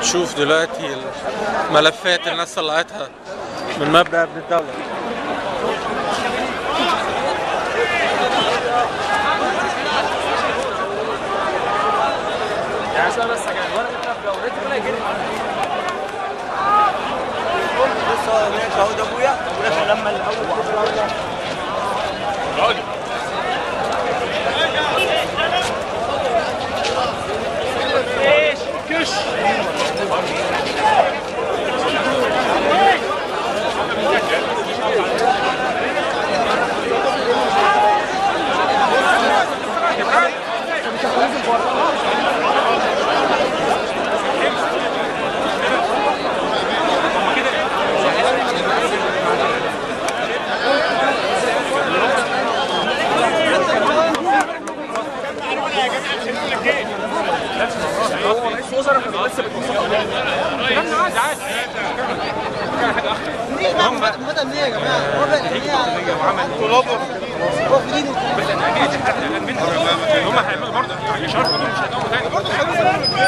هنشوف دلوقتي الملفات اللي الناس طلعتها من مبدأ ابن الدولة يعني سؤال بس يا جماعه وانا كنت في دورتي ولا يجي بص هو هناك اهو ده ابويا ابويا لما الاول هو رئيس وزراء كان لسه بدل ليه يا جماعه هو بقى ليه هو في ايده هم هيعملوا برضه يعني شرط مش هيقوموا تاني